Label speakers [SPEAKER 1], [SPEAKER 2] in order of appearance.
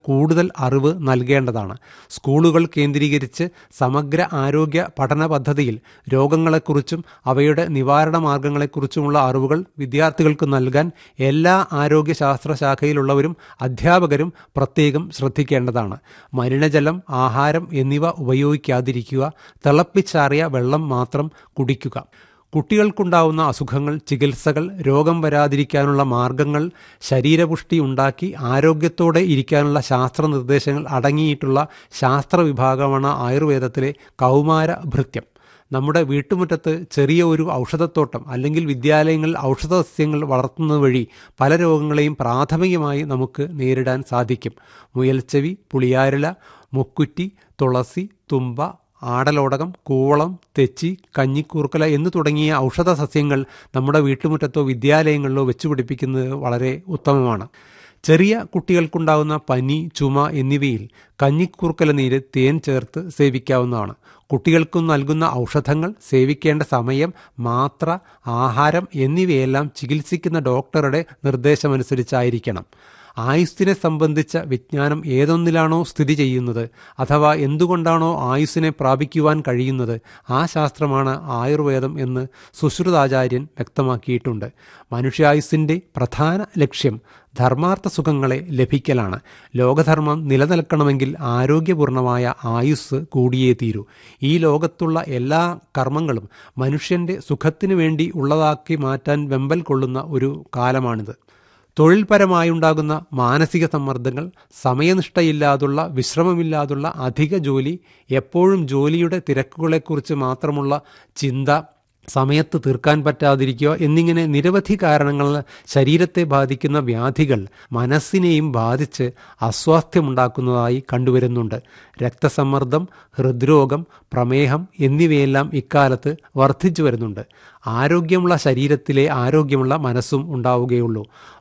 [SPEAKER 1] കൂടുതൽ അറിവ് നൽകേണ്ടതാണ് സ്കൂളുകൾ കേന്ദ്രീകരിച്ച് സമഗ്ര ആരോഗ്യ പഠന പദ്ധതിയിൽ രോഗങ്ങളെക്കുറിച്ചും അവയുടെ നിവാരണ മാർഗങ്ങളെക്കുറിച്ചുമുള്ള അറിവുകൾ വിദ്യാർത്ഥികൾക്ക് നൽകാൻ എല്ലാ ആരോഗ്യശാസ്ത്ര ശാഖയിലുള്ളവരും അധ്യാപകരും പ്രത്യേകം ശ്രദ്ധിക്കേണ്ടതാണ് മലിനജലം ആഹാരം എന്നിവ ഉപയോഗിക്കാതിരിക്കുക തിളപ്പിച്ചാറിയ വെള്ളം മാത്രം കുടിക്കുക കുട്ടികൾക്കുണ്ടാവുന്ന അസുഖങ്ങൾ ചികിത്സകൾ രോഗം വരാതിരിക്കാനുള്ള മാർഗങ്ങൾ ശരീരപുഷ്ടി ഉണ്ടാക്കി ആരോഗ്യത്തോടെ ഇരിക്കാനുള്ള ശാസ്ത്ര നിർദ്ദേശങ്ങൾ അടങ്ങിയിട്ടുള്ള ശാസ്ത്ര വിഭാഗമാണ് ആയുർവേദത്തിലെ കൗമാര ഭൃത്യം നമ്മുടെ വീട്ടുമുറ്റത്ത് ചെറിയ ഒരു ഔഷധത്തോട്ടം അല്ലെങ്കിൽ വിദ്യാലയങ്ങളിൽ ഔഷധസസ്യങ്ങൾ വളർത്തുന്നത് വഴി പല രോഗങ്ങളെയും പ്രാഥമികമായി നമുക്ക് നേരിടാൻ സാധിക്കും മുയൽച്ചെവി പുളിയാരില മുക്കുറ്റി തുളസി തുമ്പ ആടലോടകം കൂവളം തെച്ചി കഞ്ഞിക്കൂർക്കല എന്ന് തുടങ്ങിയ ഔഷധ സസ്യങ്ങൾ നമ്മുടെ വീട്ടുമുറ്റത്തോ വിദ്യാലയങ്ങളിലോ വെച്ചുപിടിപ്പിക്കുന്നത് വളരെ ഉത്തമമാണ് ചെറിയ കുട്ടികൾക്കുണ്ടാകുന്ന പനി ചുമ എന്നിവയിൽ കഞ്ഞിക്കൂർക്കല നീര് തേൻ ചേർത്ത് സേവിക്കാവുന്നതാണ് കുട്ടികൾക്ക് നൽകുന്ന ഔഷധങ്ങൾ സേവിക്കേണ്ട സമയം മാത്ര ആഹാരം എന്നിവയെല്ലാം ചികിത്സിക്കുന്ന ഡോക്ടറുടെ നിർദ്ദേശമനുസരിച്ചായിരിക്കണം ആയുസ്സിനെ സംബന്ധിച്ച വിജ്ഞാനം ഏതൊന്നിലാണോ സ്ഥിതി ചെയ്യുന്നത് അഥവാ എന്തുകൊണ്ടാണോ ആയുസ്സിനെ പ്രാപിക്കുവാൻ കഴിയുന്നത് ആ ശാസ്ത്രമാണ് ആയുർവേദം എന്ന് സുശ്രുതാചാര്യൻ വ്യക്തമാക്കിയിട്ടുണ്ട് മനുഷ്യായുസ്സിൻ്റെ പ്രധാന ലക്ഷ്യം ധർമാർത്ഥ സുഖങ്ങളെ ലഭിക്കലാണ് ലോകധർമ്മം നിലനിൽക്കണമെങ്കിൽ ആരോഗ്യപൂർണമായ ആയുസ് കൂടിയേ തീരൂ ഈ ലോകത്തുള്ള എല്ലാ കർമ്മങ്ങളും മനുഷ്യൻ്റെ സുഖത്തിനു വേണ്ടി ഉള്ളതാക്കി മാറ്റാൻ വെമ്പൽ കൊള്ളുന്ന ഒരു കാലമാണിത് തൊഴിൽപരമായുണ്ടാകുന്ന മാനസിക സമ്മർദ്ദങ്ങൾ സമയനിഷ്ഠയില്ലാതുള്ള വിശ്രമമില്ലാതുള്ള അധിക ജോലി എപ്പോഴും ജോലിയുടെ തിരക്കുകളെക്കുറിച്ച് മാത്രമുള്ള ചിന്ത സമയത്ത് തീർക്കാൻ പറ്റാതിരിക്കുക എന്നിങ്ങനെ നിരവധി കാരണങ്ങൾ ശരീരത്തെ ബാധിക്കുന്ന വ്യാധികൾ മനസ്സിനെയും ബാധിച്ച് അസ്വാസ്ഥ്യമുണ്ടാക്കുന്നതായി കണ്ടുവരുന്നുണ്ട് രക്തസമ്മർദ്ദം ഹൃദ്രോഗം പ്രമേഹം എന്നിവയെല്ലാം ഇക്കാലത്ത് വർദ്ധിച്ചു വരുന്നുണ്ട് ആരോഗ്യമുള്ള ശരീരത്തിലെ ആരോഗ്യമുള്ള മനസ്സും ഉണ്ടാവുകയുള്ളൂ